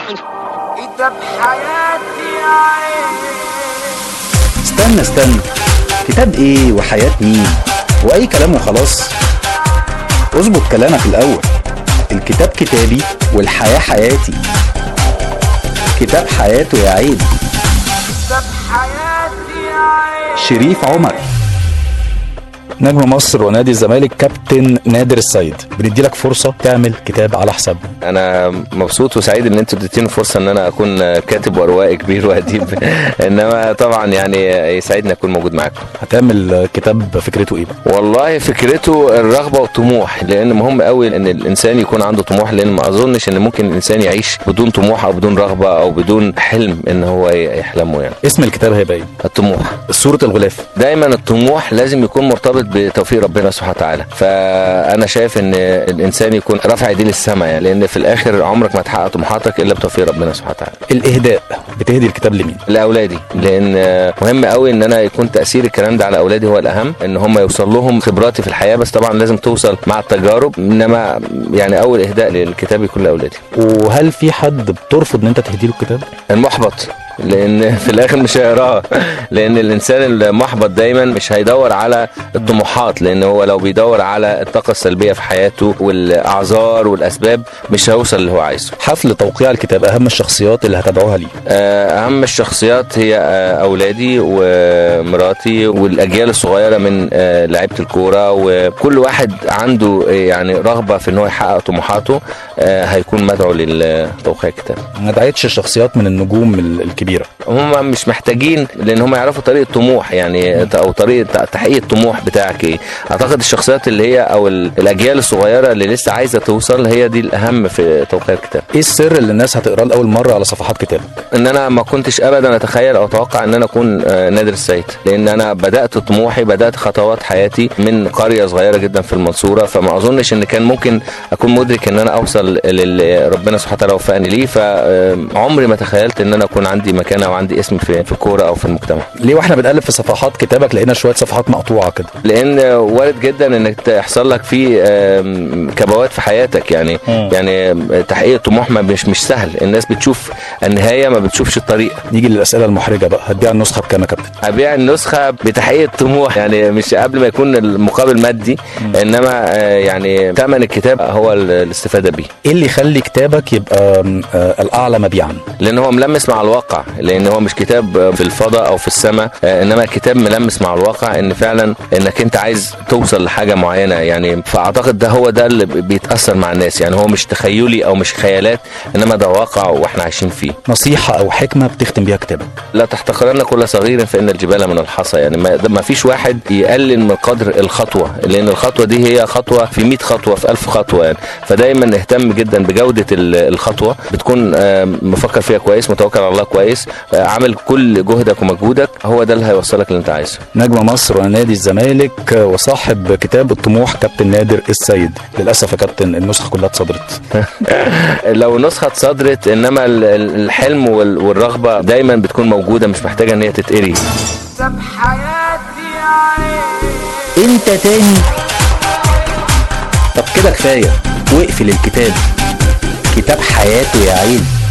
كتاب حياتي يا عين استنى استنى كتاب ايه وحياة مين واي كلام وخلاص اظبط كلامك الاول الكتاب كتابي والحياة حياتي كتاب حياته يا عيد كتاب حياتي يا عين شريف عمر نجم مصر ونادي الزمالك كابتن نادر السيد بندي لك فرصة تعمل كتاب على حسابنا انا مبسوط وسعيد ان انتوا اديتوني فرصه ان انا اكون كاتب وروائي كبير واديب انما طبعا يعني يسعدني اكون موجود معاكم هتعمل كتاب فكرته ايه بقى؟ والله فكرته الرغبه والطموح لان مهم قوي ان الانسان يكون عنده طموح لان ما اظنش ان ممكن الانسان يعيش بدون طموح او بدون رغبه او بدون حلم ان هو يحلمه يعني اسم الكتاب هيبقى ايه؟ الطموح سورة الغلاف دايما الطموح لازم يكون مرتبط بتوفيق ربنا سبحانه وتعالى فانا شايف ان الانسان يكون رافع ايديه للسماء يعني لان في الاخر عمرك ما تحقق طموحاتك الا بتوفيق ربنا سبحانه وتعالى الاهداء بتهدي الكتاب لمين؟ لاولادي لان مهم قوي ان انا يكون تاثير الكلام ده على اولادي هو الاهم ان هم يوصل لهم خبراتي في الحياه بس طبعا لازم توصل مع التجارب انما يعني اول اهداء للكتاب يكون لاولادي وهل في حد بترفض ان انت تهدي له الكتاب؟ المحبط لان في الاخر مش هيقراها لان الانسان المحبط دايما مش هيدور على الطموحات لان هو لو بيدور على الطاقه السلبيه في حياته والاعذار والاسباب مش هيوصل اللي هو عايزه حفل توقيع الكتاب اهم الشخصيات اللي هتابعوها ليه آه، اهم الشخصيات هي آه، اولادي ومراتي والاجيال الصغيره من آه، لعيبه الكوره وكل واحد عنده آه، يعني رغبه في ان هو يحقق طموحاته آه، هيكون مدعو لتوقيع الكتاب ما دعيتش الشخصيات من النجوم ال- الكبيره هم مش محتاجين لان هم يعرفوا طريقه طموح يعني او طريقه تحقيق الطموح بتاعك ايه اعتقد الشخصيات اللي هي او ال- الاجيال الصغيره اللي لسه عايزه توصل هي دي الاهم في توقيع الكتاب ايه السر اللي الناس هتقراه لاول مره على صفحات كتابك ان انا ما كنتش ابدا اتخيل او اتوقع ان انا اكون آه، نادر السيد لان انا بدات طموحي بدات خطوات حياتي من قريه صغيره جدا في المنصوره فما اظنش ان كان ممكن اكون مدرك ان انا اوصل للي ربنا سبحانه وتعالى وفقني ليه فعمري ما تخيلت ان انا اكون عندي مكانه او عندي اسم في في الكوره او في المجتمع ليه واحنا بنقلب في صفحات كتابك لقينا شويه صفحات مقطوعه كده لان وارد جدا انك تحصل لك في آم، كبوات في حياتك يعني مم. يعني تحقيق الطموح ما مش مش سهل الناس بتشوف النهايه ما بتشوفش الطريق نيجي للاسئله المحرجه بقى هتبيع النسخه بكام يا كابتن ابيع النسخه بتحقيق الطموح يعني مش قبل ما يكون المقابل مادي انما آه، يعني ثمن الكتاب هو ال- الاستفاده بيه ايه اللي يخلي كتابك يبقى م، آه، الاعلى مبيعا لان هو ملمس مع الواقع لان هو مش كتاب في الفضاء او في السماء آه، انما كتاب ملمس مع الواقع ان فعلا انك انت عايز توصل لحاجه معينه يعني فاعتقد ده هو ده اللي بيتاثر مع الناس يعني هو مش تخيلي او مش خيالات انما ده واقع واحنا عايشين فيه نصيحه او حكمه بتختم بيها كتابك لا تحتقرن كل صغير فان الجبال من الحصى يعني ما, ده ما فيش واحد يقلل من قدر الخطوه لان الخطوه دي هي خطوه في 100 خطوه في 1000 خطوه يعني فدايما نهتم جدا بجوده ال- الخطوه بتكون آه، مفكر فيها كويس متوكل على الله كويس آه، عامل كل جهدك ومجهودك هو ده اللي هيوصلك اللي انت عايزه نجم مصر ونادي الزمالك آه، وصاحب كتاب الطموح كابتن نادر السيد للاسف يا كابتن النسخه كلها اتصدرت لو نسخه اتصدرت انما ال- ال- الحلم وال- والرغبه دايما بتكون موجوده مش محتاجه ان هي تتقري كتاب حياتي يا عين انت تاني طب كده كفايه واقفل الكتاب كتاب حياته يا عيني